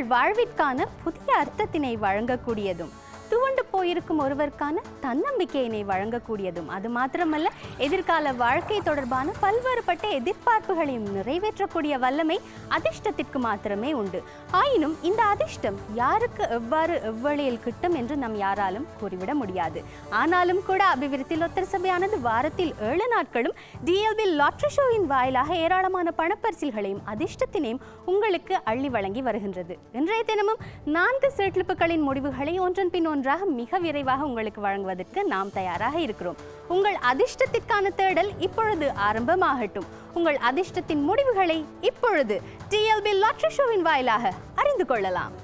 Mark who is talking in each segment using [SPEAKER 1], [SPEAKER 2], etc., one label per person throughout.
[SPEAKER 1] உங்கள் வாழ்விற்கான புதிய அர்த்தத்தினை வழங்கக்கூடியதும் துவண்டு போயிருக்கும் ஒருவருக்கான தன்னம்பிக்கையினை வழங்கக்கூடியதும் அது மாத்திரமல்ல எதிர்கால வாழ்க்கை தொடர்பான பல்வேறுபட்ட எதிர்பார்ப்புகளையும் நிறைவேற்றக்கூடிய வல்லமை அதிர்ஷ்டத்திற்கு மாத்திரமே உண்டு ஆயினும் இந்த அதிர்ஷ்டம் யாருக்கு எவ்வாறு எவ்வழியில் கிட்டும் என்று நம் யாராலும் கூறிவிட முடியாது ஆனாலும் கூட அபிவிருத்தி லொத்தர் சபையானது வாரத்தில் ஏழு நாட்களும் டிஎல்பி லாட்ரி ஷோவின் வாயிலாக ஏராளமான பணப்பரிசில்களையும் அதிர்ஷ்டத்தினையும் உங்களுக்கு அள்ளி வழங்கி வருகின்றது இன்றைய தினமும் நான்கு சீட்லிப்புகளின் முடிவுகளை ஒன்றன் பின் ஒன்றாக மிக விரைவாக உங்களுக்கு வழங்குவதற்கு நாம் தயாராக இருக்கிறோம் உங்கள் அதிர்ஷ்டத்திற்கான தேடல் இப்பொழுது ஆரம்பமாகட்டும் உங்கள் அதிர்ஷ்டத்தின் முடிவுகளை இப்பொழுது டிஎல்பி லாட்ரி ஷோவின் வாயிலாக அறிந்து கொள்ளலாம்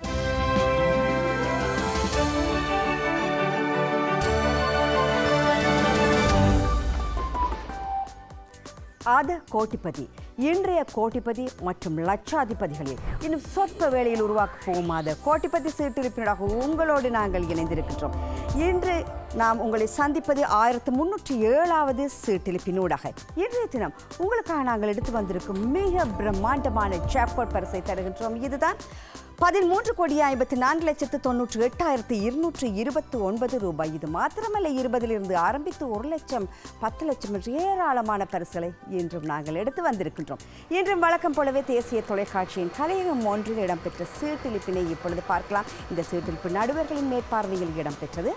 [SPEAKER 2] ஆத கோட்டிபதி இன்றைய கோட்டிபதி மற்றும் லட்சாதிபதிகளில் இன்னும் சொற்ப வேளையில் உருவாக்க போகும் ஆத கோட்டிபதி சீட்டிருப்பினராக உங்களோடு நாங்கள் இணைந்திருக்கின்றோம் இன்று நாம் உங்களை சந்திப்பது ஆயிரத்து முன்னூற்றி ஏழாவது சீட்டிலிப்பினூடாக இன்றைய தினம் உங்களுக்காக நாங்கள் எடுத்து வந்திருக்கும் மிக பிரம்மாண்டமான ஜாக்பாட் பரிசை தருகின்றோம் இதுதான் பதிமூன்று கோடி ஐம்பத்தி நான்கு லட்சத்து தொண்ணூற்றி எட்டாயிரத்து இருநூற்று இருபத்தி ஒன்பது ரூபாய் இது மாத்திரமல்ல இருபதிலிருந்து ஆரம்பித்து ஒரு லட்சம் பத்து லட்சம் என்று ஏராளமான பரிசுகளை இன்றும் நாங்கள் எடுத்து வந்திருக்கின்றோம் இன்றும் வழக்கம் போலவே தேசிய தொலைக்காட்சியின் கலையகம் ஒன்றில் இடம்பெற்ற சீட்டிலிப்பினை இப்பொழுது பார்க்கலாம் இந்த சீட்டிலிப்பு நடுவர்களின் மேற்பார்வையில் இடம்பெற்றது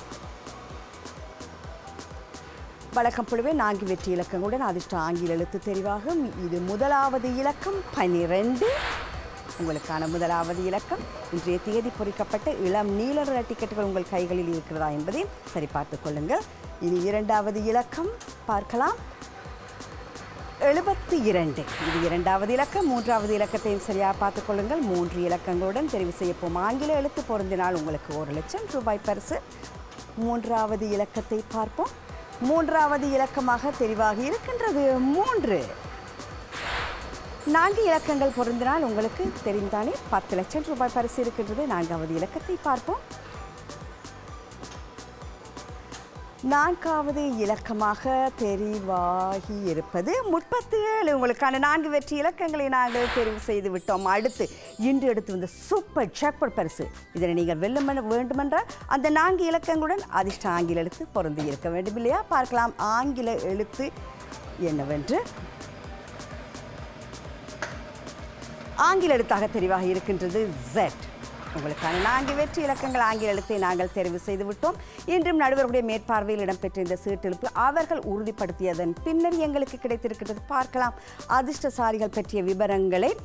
[SPEAKER 2] வழக்கம் போலவே நான்கு வெற்றி இலக்கங்களுடன் அதிர்ஷ்ட ஆங்கில எழுத்து தெரிவாகும் இது முதலாவது இலக்கம் பனிரெண்டு உங்களுக்கான முதலாவது இலக்கம் இன்றைய தேதி பொறிக்கப்பட்ட இளம் நீல நிற டிக்கெட்டுகள் உங்கள் கைகளில் இருக்கிறதா என்பதையும் சரிபார்த்துக் கொள்ளுங்கள் இனி இரண்டாவது இலக்கம் பார்க்கலாம் எழுபத்தி இரண்டு இது இரண்டாவது இலக்கம் மூன்றாவது இலக்கத்தையும் சரியாக பார்த்துக் கொள்ளுங்கள் மூன்று இலக்கங்களுடன் தெரிவு செய்யப்போம் ஆங்கில எழுத்து பொருந்தினால் உங்களுக்கு ஒரு லட்சம் ரூபாய் பரிசு மூன்றாவது இலக்கத்தை பார்ப்போம் மூன்றாவது இலக்கமாக தெரிவாகி இருக்கின்றது மூன்று நான்கு இலக்கங்கள் பொருந்தினால் உங்களுக்கு தெரிந்தானே பத்து லட்சம் ரூபாய் பரிசு இருக்கின்றது நான்காவது இலக்கத்தை பார்ப்போம் நான்காவது இலக்கமாக தெரிவாகி இருப்பது முப்பத்தி ஏழு உங்களுக்கான நான்கு வெற்றி இலக்கங்களை நாங்கள் தெரிவு செய்து விட்டோம் அடுத்து இன்று எடுத்து வந்த சூப்பர் ஜாக்பாட் பரிசு இதனை நீங்கள் வெல்ல வேண்டுமென்றால் அந்த நான்கு இலக்கங்களுடன் அதிர்ஷ்ட ஆங்கில எழுத்து பொருந்தி இருக்க வேண்டும் இல்லையா பார்க்கலாம் ஆங்கில எழுத்து என்னவென்று ஆங்கில எழுத்தாக தெரிவாக இருக்கின்றது Z உங்களுக்கான நான்கு வெற்றி இலக்கங்கள் ஆங்கில எழுத்தை நாங்கள் தெரிவு செய்து விட்டோம் இன்றும் நடுவர்களுடைய மேற்பார்வையில் இடம்பெற்ற இந்த சீட்டெழுப்பு அவர்கள் உறுதிப்படுத்தியதன் பின்னர் எங்களுக்கு கிடைத்திருக்கிறது பார்க்கலாம் அதிர்ஷ்டசாலிகள் பற்றிய விவரங்களை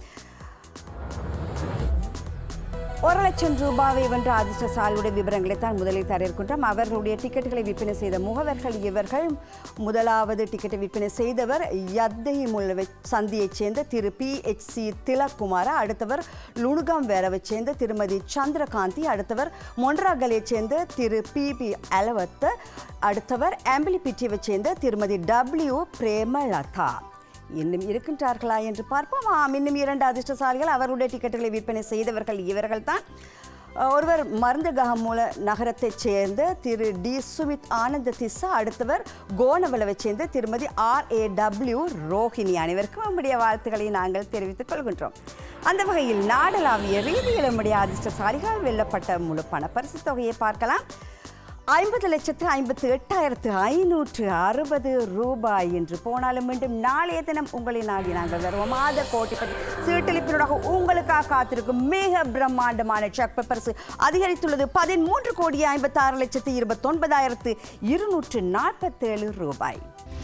[SPEAKER 2] ஒரு லட்சம் ரூபாவை வென்ற அதிர்ஷ்டசாலியுடைய விவரங்களை தான் முதலில் தர இருக்கின்றோம் அவர்களுடைய டிக்கெட்டுகளை விற்பனை செய்த முகவர்கள் இவர்கள் முதலாவது டிக்கெட்டை விற்பனை செய்தவர் யத்தை முல்லை சந்தியைச் சேர்ந்த திரு பி எச் சி திலக்குமார அடுத்தவர் லுணுகாம் வேரவைச் சேர்ந்த திருமதி சந்திரகாந்தி அடுத்தவர் மொன்றாகலைச் சேர்ந்த திரு பி பி அலவத்த அடுத்தவர் ஆம்பிலிபிட்டியவைச் சேர்ந்த திருமதி டபிள்யூ பிரேமலதா இன்னும் இருக்கின்றார்களா என்று பார்ப்போம் ஆம் இன்னும் இரண்டு அதிர்ஷ்டசாலிகள் அவர்களுடைய டிக்கெட்டுகளை விற்பனை செய்தவர்கள் இவர்கள் தான் ஒருவர் மருந்தகமூல நகரத்தைச் சேர்ந்த திரு டி சுமித் ஆனந்த திஸ்ஸா அடுத்தவர் கோணவலவைச் சேர்ந்த திருமதி ஆர் ஏ டபிள்யூ ரோஹிணி அனைவருக்கும் நம்முடைய வாழ்த்துக்களை நாங்கள் தெரிவித்துக் கொள்கின்றோம் அந்த வகையில் நாடளாவிய ரீதியில் நம்முடைய அதிர்ஷ்டசாலிகள் வெல்லப்பட்ட முழு பண பரிசு தொகையை பார்க்கலாம் ஐம்பது லட்சத்து ஐம்பத்து எட்டாயிரத்து ஐநூற்று அறுபது ரூபாய் என்று போனாலும் மீண்டும் நாளைய தினம் உங்களை நாடி நாங்கள் வருவோம் மாத கோட்டிப்பதி சீட்டளிப்பினராக உங்களுக்காக காத்திருக்கும் மிக பிரம்மாண்டமான செக் பரிசு அதிகரித்துள்ளது பதிமூன்று கோடி ஐம்பத்தாறு லட்சத்து இருபத்தொன்பதாயிரத்து இருநூற்று நாற்பத்தேழு ரூபாய்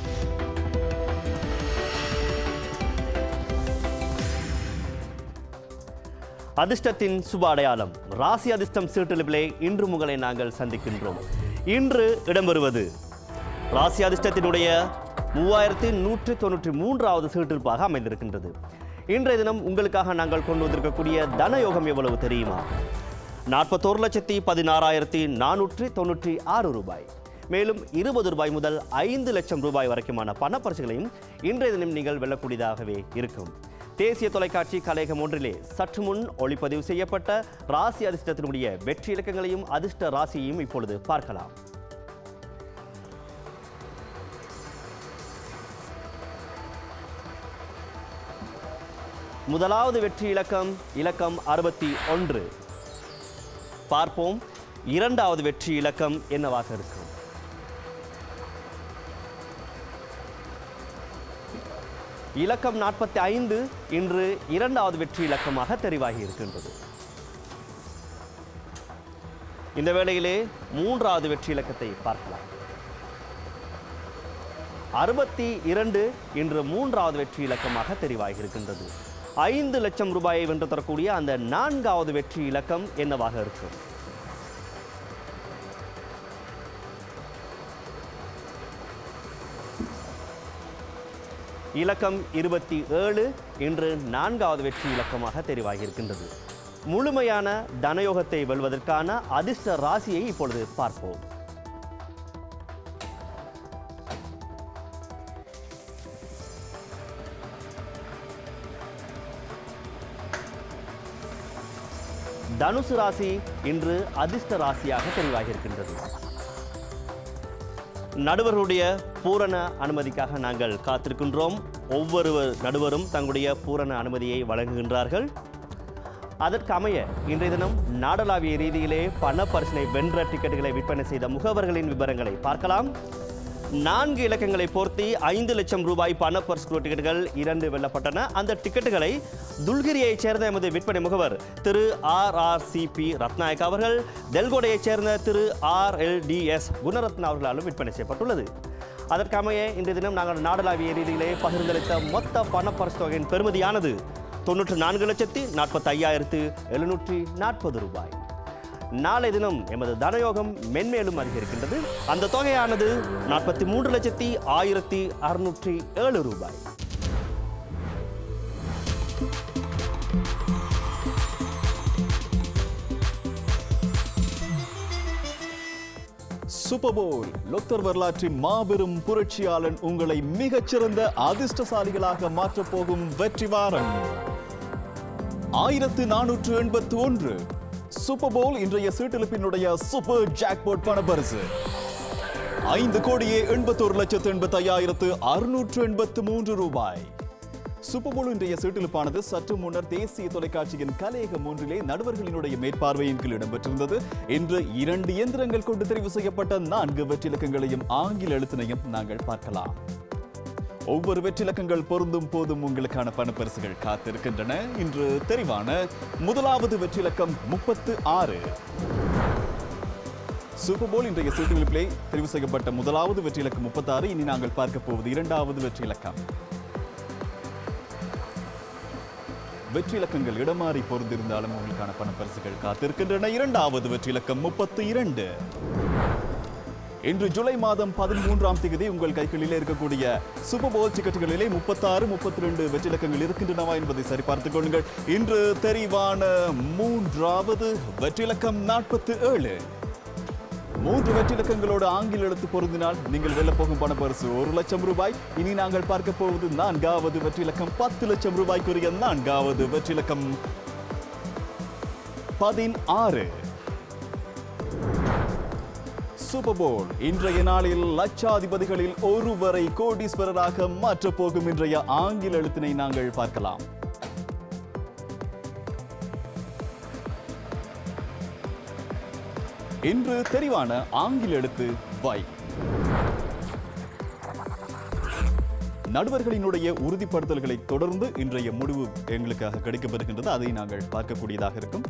[SPEAKER 3] அதிர்ஷ்டத்தின் சுப அடையாளம் ராசி அதிர்ஷ்டம் சீட்டெழுப்பிலே இன்று உங்களை நாங்கள் சந்திக்கின்றோம் இன்று இடம்பெறுவது ராசி அதிர்ஷ்டத்தினுடைய மூவாயிரத்தி நூற்றி தொண்ணூற்றி மூன்றாவது சீட்டிருப்பாக அமைந்திருக்கின்றது இன்றைய தினம் உங்களுக்காக நாங்கள் கொண்டு வந்திருக்கக்கூடிய தனயோகம் எவ்வளவு தெரியுமா நாற்பத்தோரு லட்சத்தி பதினாறாயிரத்தி நானூற்றி தொண்ணூற்றி ஆறு ரூபாய் மேலும் இருபது ரூபாய் முதல் ஐந்து லட்சம் ரூபாய் வரைக்குமான பணப்பரிசுகளையும் இன்றைய தினம் நீங்கள் வெல்லக்கூடியதாகவே இருக்கும் தேசிய தொலைக்காட்சி கலையகம் ஒன்றிலே சற்று முன் ஒளிப்பதிவு செய்யப்பட்ட ராசி அதிர்ஷ்டத்தினுடைய வெற்றி இலக்கங்களையும் அதிர்ஷ்ட ராசியையும் இப்பொழுது பார்க்கலாம் முதலாவது வெற்றி இலக்கம் இலக்கம் அறுபத்தி ஒன்று பார்ப்போம் இரண்டாவது வெற்றி இலக்கம் என்னவாக இருக்கும் இலக்கம் நாற்பத்தி ஐந்து இன்று இரண்டாவது வெற்றி இலக்கமாக தெரிவாகி இருக்கின்றது இந்த வேளையிலே மூன்றாவது வெற்றி இலக்கத்தை பார்க்கலாம் அறுபத்தி இரண்டு இன்று மூன்றாவது வெற்றி இலக்கமாக தெரிவாகி இருக்கின்றது ஐந்து லட்சம் ரூபாயை வென்று தரக்கூடிய அந்த நான்காவது வெற்றி இலக்கம் என்னவாக இருக்கும் இலக்கம் இருபத்தி ஏழு இன்று நான்காவது வெற்றி இலக்கமாக தெரிவாகி இருக்கின்றது முழுமையான தனயோகத்தை வெல்வதற்கான அதிர்ஷ்ட ராசியை இப்பொழுது பார்ப்போம் தனுசு ராசி இன்று அதிர்ஷ்ட ராசியாக தெரிவாகி இருக்கின்றது நடுவர்களுடைய பூரண அனுமதிக்காக நாங்கள் காத்திருக்கின்றோம் ஒவ்வொரு நடுவரும் தங்களுடைய பூரண அனுமதியை வழங்குகின்றார்கள் அதற்கு அமைய இன்றைய தினம் நாடளாவிய ரீதியிலே பண பரிசினை வென்ற டிக்கெட்டுகளை விற்பனை செய்த முகவர்களின் விவரங்களை பார்க்கலாம் நான்கு இலக்கங்களை பொருத்தி ஐந்து லட்சம் ரூபாய் பண பரிசு குழு டிக்கெட்டுகள் இரண்டு வெல்லப்பட்டன அந்த டிக்கெட்டுகளை துல்கிரியைச் சேர்ந்த எமது விற்பனை முகவர் திரு ஆர் ஆர் சிபி ரத்நாயக் அவர்கள் தெல்கோடையைச் சேர்ந்த திரு R L D S Gunaratne அவர்களாலும் விற்பனை செய்யப்பட்டுள்ளது அதற்கமைய இன்றைய தினம் நாங்கள் நாடளாவிய ரீதியிலே பகிர்ந்தளித்த மொத்த பண பரிசு தொகையின் பெறுமதியானது தொன்னூற்று நான்கு லட்சத்தி நாற்பத்தி ஐயாயிரத்து எழுநூற்றி நாற்பது ரூபாய் நாளை தினம் எமது தனயோகம் மென்மேலும் அதிகரிக்கின்றது அந்த தொகையானது நாற்பத்தி மூன்று லட்சத்தி ஆயிரத்தி அறுநூற்றி ஏழு ரூபாய்
[SPEAKER 4] சூப்பர் போல் லொத்தர் வரலாற்றின் மாபெரும் புரட்சியாளன் உங்களை மிகச்சிறந்த அதிர்ஷ்டசாலிகளாக மாற்றப் போகும் வெற்றி வாரம் ஆயிரத்து நானூற்று எண்பத்து ஒன்று சூப்பர் போல் இன்றைய சீட்டெழுப்பினுடைய சூப்பர் ஜாக்பாட் பணப்பரிசு ஐந்து கோடியே எண்பத்தோரு லட்சத்து எண்பத்தி ஐயாயிரத்து அறுநூற்று எண்பத்து மூன்று ரூபாய் சூப்பர் போல் இன்றைய சீட்டெழுப்பானது சற்று முன்னர் தேசிய தொலைக்காட்சியின் கலையகம் ஒன்றிலே நடுவர்களினுடைய மேற்பார்வையின் கீழ் இடம்பெற்றிருந்தது இன்று இரண்டு இயந்திரங்கள் கொண்டு தெரிவு செய்யப்பட்ட நான்கு வெற்றிலக்கங்களையும் ஆங்கில எழுத்தினையும் நாங்கள் பார்க்கலாம் ஒவ்வொரு வெற்றிலக்கங்கள் பொருந்தும் போதும் உங்களுக்கான பணப்பரிசுகள் காத்திருக்கின்றன இன்று தெரிவான முதலாவது வெற்றிலக்கம் முப்பத்து ஆறு சூப்பர் போல் இன்றைய சீட்டுகளிலே தெரிவு செய்யப்பட்ட முதலாவது வெற்றிலக்கம் முப்பத்தாறு இனி நாங்கள் பார்க்க போவது இரண்டாவது வெற்றிலக்கம் வெற்றி இலக்கங்கள் இடமாறி பொருந்திருந்தாலும் உங்களுக்கான பணப்பரிசுகள் காத்திருக்கின்றன இரண்டாவது வெற்றி இலக்கம் முப்பத்தி இரண்டு இன்று ஜூலை மாதம் பதிமூன்றாம் தேதி உங்கள் கைகளிலே இருக்கக்கூடிய சூப்பர் போல் டிக்கெட்டுகளிலே முப்பத்தாறு முப்பத்தி ரெண்டு வெற்றிலக்கங்கள் இருக்கின்றனவா என்பதை சரிபார்த்துக் கொள்ளுங்கள் இன்று தெரிவான மூன்றாவது வெற்றிலக்கம் நாற்பத்தி ஏழு மூன்று வெற்றிலக்கங்களோடு ஆங்கில எழுத்து பொருந்தினால் நீங்கள் வெல்ல போகும் பணப்பரிசு ஒரு லட்சம் ரூபாய் இனி நாங்கள் பார்க்க போவது நான்காவது வெற்றிலக்கம் பத்து லட்சம் ரூபாய்க்குரிய நான்காவது வெற்றிலக்கம் பதினாறு சூப்பர் போல் இன்றைய நாளில் லட்சாதிபதிகளில் ஒருவரை கோடீஸ்வரராக மாற்றப் போகும் இன்றைய ஆங்கில எழுத்தினை நாங்கள் பார்க்கலாம் இன்று தெரிவான ஆங்கில எழுத்து வை நடுவர்களினுடைய உறுதிப்படுத்தல்களை தொடர்ந்து இன்றைய முடிவு எங்களுக்காக கிடைக்கப்பெறுகின்றது அதை நாங்கள் பார்க்கக்கூடியதாக இருக்கும்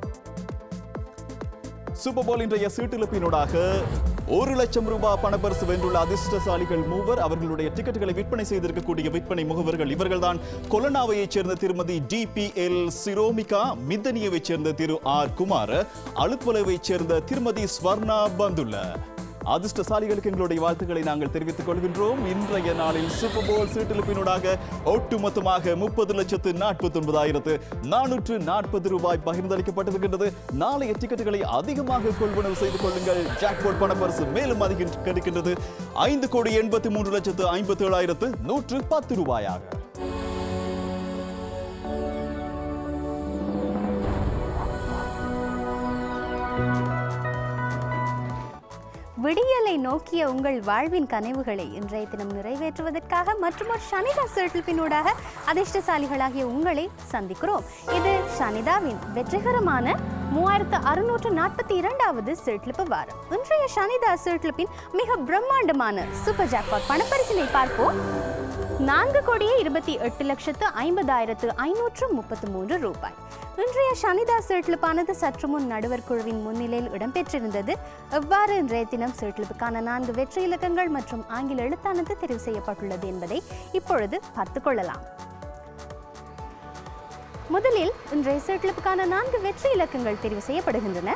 [SPEAKER 4] சூப்பர் போல் இன்றைய சீட்டிழப்பினூடாக ஒரு லட்சம் ரூபாய் பணப்பரிசு வென்றுள்ள அதிர்ஷ்டசாலிகள் மூவர் அவர்களுடைய டிக்கெட்டுகளை விற்பனை செய்திருக்கக்கூடிய விற்பனை முகவர்கள் இவர்கள்தான் கொலனாவையைச் சேர்ந்த திருமதி டி பி எல் சிரோமிகா மித்தனியவைச் சேர்ந்த திரு ஆர் குமார் அழுப்புலவைச் சேர்ந்த திருமதி ஸ்வர்ணா பந்துல்ல அதிர்ஷ்டசாலிகளுக்கு எங்களுடைய வாழ்த்துக்களை நாங்கள் தெரிவித்துக் கொள்கின்றோம் இன்றைய நாளில் சூப்பர் போல் சீட்டிழப்பினூடாக ஒட்டுமொத்தமாக முப்பது லட்சத்து நாற்பத்தி ஒன்பதாயிரத்து நானூற்று நாற்பது ரூபாய் பகிர்ந்தளிக்கப்பட்டிருக்கின்றது நாளைய டிக்கெட்டுகளை அதிகமாக கொள்வனவு செய்து கொள்ளுங்கள் ஜாக்பாட் பணப்பரிசு மேலும் அதிகரிக்கின்றது ஐந்து கோடி எண்பத்தி மூன்று லட்சத்து ஐம்பத்தி ஏழாயிரத்து நூற்று பத்து ரூபாயாக
[SPEAKER 1] விடியலை நோக்கிய உங்கள் வாழ்வின் கனவுகளை இன்றைய தினம் நிறைவேற்றுவதற்காக மற்றும் ஒரு சனிதா சிறப்பினூடாக அதிர்ஷ்டசாலிகளாகிய உங்களை சந்திக்கிறோம் இது சனிதாவின் வெற்றிகரமான மூவாயிரத்து அறுநூற்று நாற்பத்தி இரண்டாவது சீட்லிப்பு வாரம் இன்றைய சனிதாஸ் சீட்லிப்பின் மிக பிரம்மாண்டமான சூப்பர் ஜாக்பாட் பணப்பரிசினை பார்ப்போம் நான்கு கோடியே இருபத்தி எட்டு லட்சத்து ஐம்பதாயிரத்து ஐநூற்று முப்பத்து மூன்று ரூபாய் இன்றைய சனிதாஸ் சீட்லிப்பானது சற்று முன் நடுவர் குழுவின் முன்னிலையில் இடம்பெற்றிருந்தது எவ்வாறு இன்றைய தினம் சீட்லிப்புக்கான நான்கு வெற்றி இலக்கங்கள் மற்றும் ஆங்கில எழுத்தானது தெரிவு செய்யப்பட்டுள்ளது என்பதை இப்பொழுது பார்த்துக் கொள்ளலாம் முதலில் இன்றைய சீட்லிப்புக்கான நான்கு வெற்றி இலக்கங்கள் தெரிவு செய்யப்படுகின்றன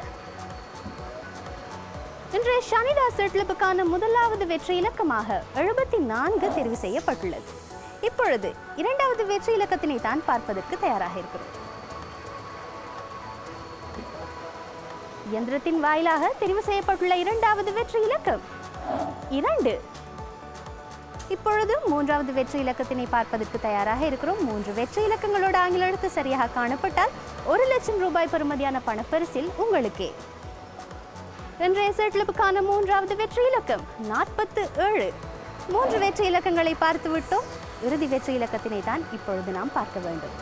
[SPEAKER 1] இன்றைய சனிதாஸ் சீட்லிப்புக்கான முதலாவது வெற்றி இலக்கமாக எழுபத்தி நான்கு தெரிவு செய்யப்பட்டுள்ளது இப்பொழுது இரண்டாவது வெற்றி இலக்கத்தினை தான் பார்ப்பதற்கு தயாராக இருக்கிறோம் இயந்திரத்தின் வாயிலாக தெரிவு செய்யப்பட்டுள்ள இரண்டாவது வெற்றி இலக்கம் இரண்டு இப்பொழுது மூன்றாவது வெற்றி இலக்கத்தினை பார்ப்பதற்கு தயாராக இருக்கிறோம் மூன்று வெற்றி இலக்கங்களோட ஆங்கில எழுத்து சரியாக காணப்பட்டால் ஒரு லட்சம் ரூபாய் பெறுமதியான பணப்பரிசில் உங்களுக்கே இன்றைய செட்லிப்புக்கான மூன்றாவது வெற்றி இலக்கம் நாற்பத்து ஏழு மூன்று வெற்றி இலக்கங்களை பார்த்து விட்டோம் இறுதி வெற்றி இலக்கத்தினை தான் இப்பொழுது நாம் பார்க்க வேண்டும்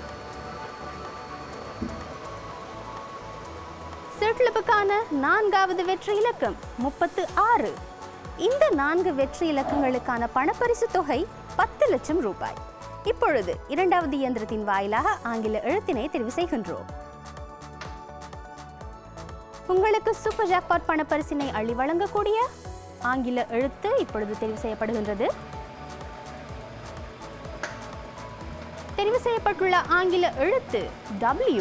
[SPEAKER 1] செட்லிப்புக்கான நான்காவது வெற்றி இலக்கம் முப்பத்து ஆறு இந்த நான்கு வெற்றி இலக்கங்களுக்கான பணப்பரிசு தொகை பத்து லட்சம் ரூபாய் இப்பொழுது இரண்டாவது இயந்திரத்தின் வாயிலாக ஆங்கில எழுத்தினை தெரிவு செய்கின்றோம் உங்களுக்கு சூப்பர் ஜாக்பாட் பணப்பரிசினை அள்ளி வழங்கக்கூடிய ஆங்கில எழுத்து இப்பொழுது தெரிவு செய்யப்படுகின்றது தெரிவு செய்யப்பட்டுள்ள ஆங்கில எழுத்து W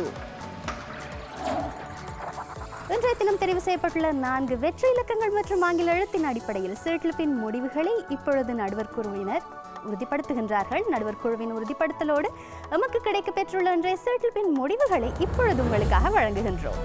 [SPEAKER 1] இன்றைய தினம் தெரிவு செய்யப்பட்டுள்ள நான்கு வெற்றி இலக்கங்கள் மற்றும் ஆங்கில எழுத்தின் அடிப்படையில் சீட்லிப்பின் முடிவுகளை இப்பொழுது நடுவர் குழுவினர் உறுதிப்படுத்துகின்றார்கள் நடுவர் குழுவின் உறுதிப்படுத்தலோடு எமக்கு கிடைக்க பெற்றுள்ள இன்றைய சீட்லிப்பின் முடிவுகளை இப்பொழுது உங்களுக்காக வழங்குகின்றோம்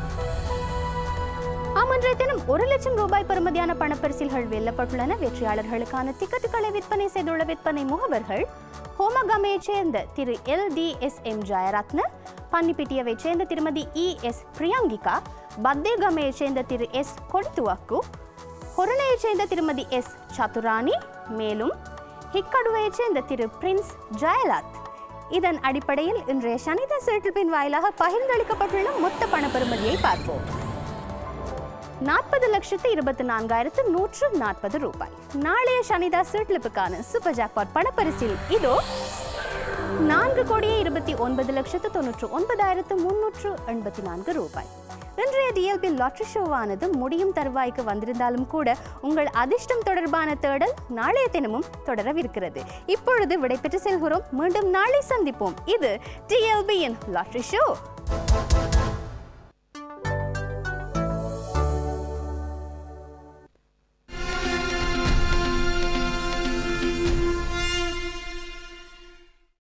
[SPEAKER 1] ஆம் இன்றைய தினம் ஒரு லட்சம் ரூபாய் பெறுமதியான பணப்பரிசில்கள் வெல்லப்பட்டுள்ளன வெற்றியாளர்களுக்கான டிக்கெட்டுகளை விற்பனை செய்துள்ள விற்பனை முகவர்கள் ஹோமகமையைச் சேர்ந்த திரு L D S M Jayaratne பன்னிப்பிட்டியவைச் சேர்ந்த திருமதி இ எஸ் பிரியங்கிகா பத்தேகமையைச் சேர்ந்த திரு எஸ் கொடித்துவக்கு ஹொரணையைச் சேர்ந்த திருமதி எஸ் சதுராணி மேலும் ஹிக்கடுவையைச் சேர்ந்த திரு பிரின்ஸ் ஜெயலத் இதன் அடிப்படையில் இன்றைய சனிதா செட்டில்பின் வாயிலாக பகிர்ந்தளிக்கப்பட்டுள்ள மொத்த பணப்பெறுமதியை பார்ப்போம் நாற்பது லட்சத்து இருபத்தி நான்காயிரத்து நூற்று நாற்பது ரூபாய் நாளைய சனிதா சீட்லிப்புக்கான சூப்பர் ஜாக்பாட் பணப்பரிசில் இதோ நான்கு கோடியே இருபத்தி ஒன்பது லட்சத்து தொன்னூற்று ஒன்பதாயிரத்து முன்னூற்று எண்பத்தி நான்கு ரூபாய் இன்றைய டிஎல்பி லாட்ரி ஷோவானது முடியும் தருவாய்க்கு வந்திருந்தாலும் கூட உங்கள் அதிர்ஷ்டம் தொடர்பான தேடல் நாளைய தினமும் தொடரவிருக்கிறது இப்பொழுது விடைபெற்று செல்கிறோம் மீண்டும் நாளை சந்திப்போம் இது டிஎல்பியின் லாட்ரி ஷோ